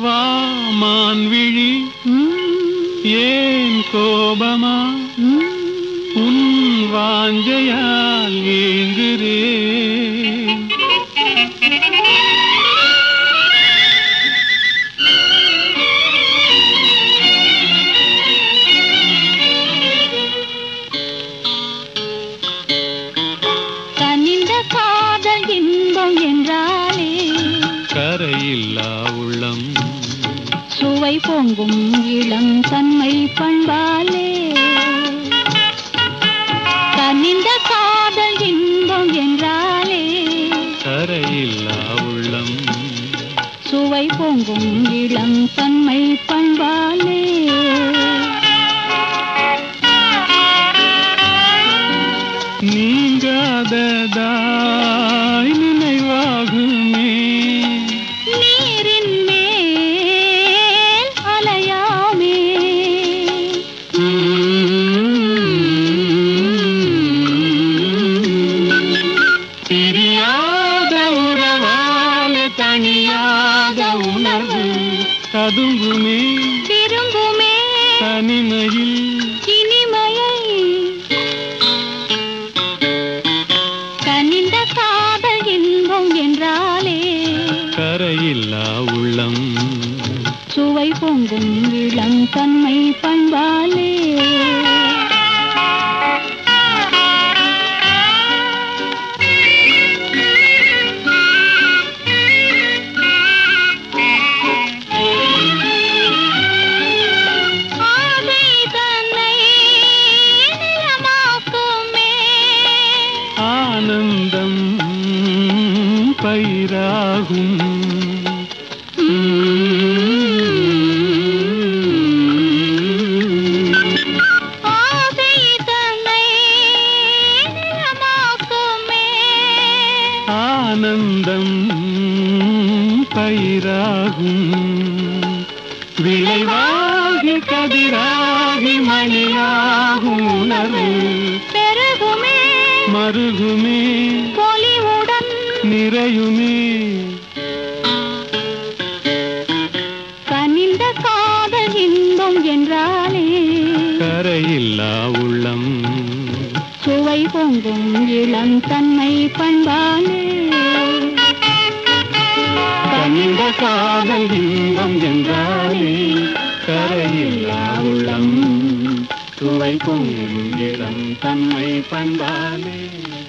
வா மான்விழி ம், ஏன் கோபமா ம். உன் வாஞ்சையால் ஏங்குறேன் கனிந்த காதல் இன்பம் என்றாலே கரையில்லா உள்ளம் சுவை பொங்கும் இளம் தன்மை பண்பாலே கனிந்த காதல் இன்பம் என்றாலே கரையில்லா உள்ளம் சுவை பொங்கும் இளம் தன்மை பண்பாலே நீங்காததாய் நினைவாகுமே நீரின் மேல் அலையாமே பிரியாத உறவால தனியாத உணர்வு கதுங்குமே விரும்புமே தனிமையில் இனிமையை கனிந்த காதல் இன்பம் என்றாலே கரையில்லா உள்ளம் சுவை பொங்கும் இளம் தன்மை பண்பாலே ஆசை தன்னை நிலமாக்குமே ஆனந்தம் பயிராகும் ஆசை தன்னை நிலமாக்குமே ஆனந்தம் பயிராகும் விளைவாகி கதிராகி மணியாகும் உணர்வு பெருகுமே மருகுமே பொலிவுடன் நிறையுமே கனிந்த காதல் இன்பம் என்றாலே கரையில்லா உள்ளம் சுவை பொங்கும் இளம் தன்மை பண்பாலே கனிந்த காதல் இன்பம் என்றாலே கரையில்லா உள்ளம் சுவை பொங்கும் இளம் தன்மை பண்பாலே